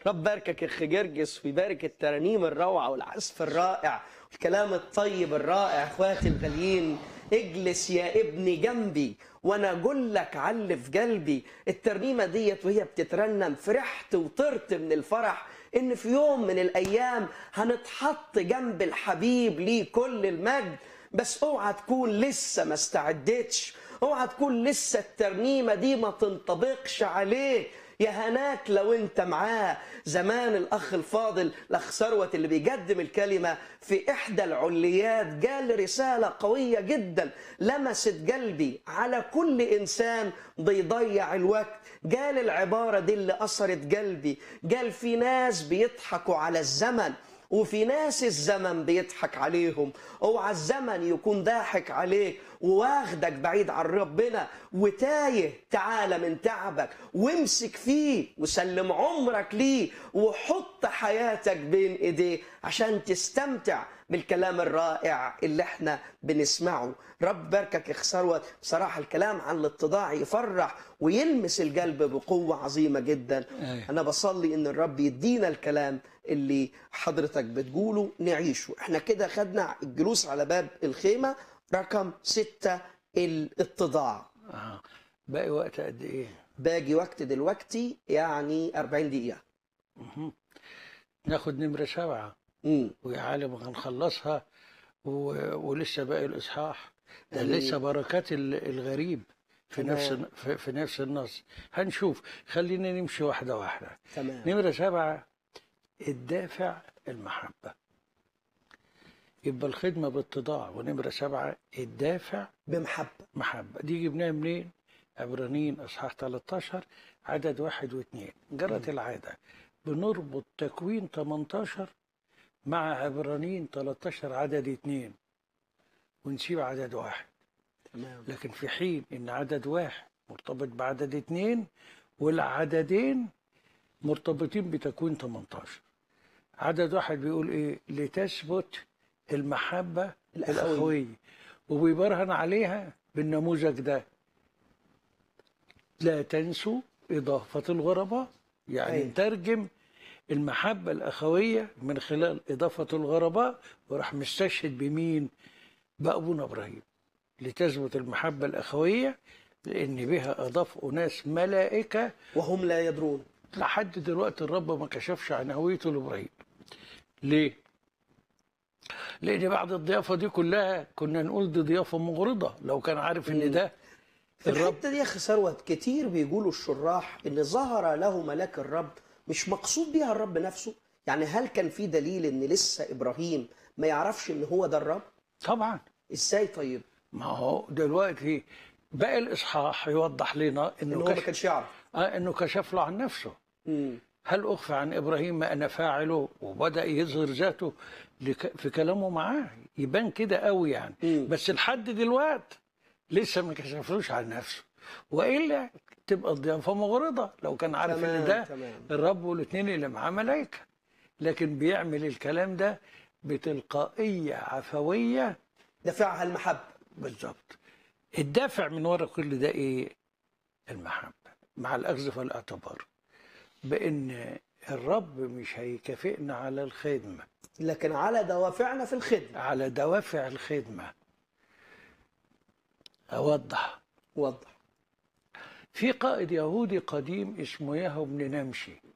رب باركك اخ جرجس ويبارك الترانيم الروعه والعزف الرائع والكلام الطيب الرائع اخواتي الغاليين اجلس يا ابني جنبي وانا اقول لك علي في قلبي الترنيمه ديت وهي بتترنم فرحت وطرت من الفرح ان في يوم من الايام هنتحط جنب الحبيب ليه كل المجد بس اوعى تكون لسه ما استعدتش اوعى تكون لسه الترنيمه دي ما تنطبقش عليك يا هناك لو انت معاه زمان الاخ الفاضل الاخ ثروت اللي بيقدم الكلمه في احدى العليات قال رساله قويه جدا لمست قلبي على كل انسان بيضيع الوقت قال العباره دي اللي اثرت قلبي قال في ناس بيضحكوا على الزمن وفي ناس الزمن بيضحك عليهم اوعى الزمن يكون ضاحك عليك وواخدك بعيد عن ربنا وتايه تعالى من تعبك وامسك فيه وسلم عمرك ليه وحط حياتك بين ايديه عشان تستمتع بالكلام الرائع اللي احنا بنسمعه رب باركك اخ ثروت بصراحه الكلام عن الاتضاع يفرح ويلمس القلب بقوه عظيمه جدا أيوة. انا بصلي ان الرب يدينا الكلام اللي حضرتك بتقوله نعيشه احنا كده خدنا الجلوس على باب الخيمه رقم ستة الاتضاع آه. باقي وقت قد ايه؟ باقي وقت دلوقتي يعني 40 دقيقه مهم. ناخد نمرة سبعة امم ويا عالم هنخلصها و... ولسه باقي الإصحاح ده آمين. لسه بركات ال- الغريب في تمام. نفس في, في نفس النص هنشوف خلينا نمشي واحدة واحدة تمام نمرة سبعة الدافع المحبة يبقى الخدمة باتضاع ونمرة سبعة الدافع بمحبه محبة دي جبناها منين؟ عبرانيين أصحاح 13 عدد واحد واثنين جرت العادة بنربط تكوين 18 مع عبرانيين 13 عدد اثنين ونسيب عدد واحد تمام لكن في حين ان عدد واحد مرتبط بعدد اثنين والعددين مرتبطين بتكوين 18 عدد واحد بيقول ايه لتثبت المحبة الأخوية. الأخوية وبيبرهن عليها بالنموذج ده لا تنسوا إضافة الغرباء يعني أيوة. نترجم المحبة الأخوية من خلال إضافة الغرباء وراح مستشهد بمين بأبونا إبراهيم لتثبت المحبة الأخوية لأن بها أضاف أناس ملائكة وهم لا يدرون لحد دلوقتي الرب ما كشفش عن هويته لإبراهيم ليه؟ لأن بعد الضيافة دي كلها كنا نقول دي ضيافة مغرضة لو كان عارف إن ده في الرب الحته دي يا اخي ثروت كتير بيقولوا الشراح ان ظهر له ملاك الرب مش مقصود بيها الرب نفسه يعني هل كان في دليل ان لسه ابراهيم ما يعرفش ان هو ده الرب طبعا ازاي طيب ما هو دلوقتي باقي الإصحاح يوضح لنا ان إنه هو ما كشف كانش يعرف آه إنه كشف له عن نفسه مم. هل أخفى عن إبراهيم ما أنا فاعله وبدأ يظهر ذاته لك في كلامه معاه يبان كده قوي يعني مم. بس لحد دلوقتي لسه ما كشفلوش عن نفسه وإلا تبقى الضيافة مغرضة لو كان عارف تمام، إن ده تمام. الرب والاثنين اللي معاه ملائكة لكن بيعمل الكلام ده بتلقائية عفوية دفعها المحبه بالظبط الدافع من ورا كل ده ايه المحبه مع الاخذ في الاعتبار بان الرب مش هيكافئنا على الخدمه لكن على دوافعنا في الخدمه على دوافع الخدمه اوضح وضح في قائد يهودي قديم اسمه ياهو بن نمشي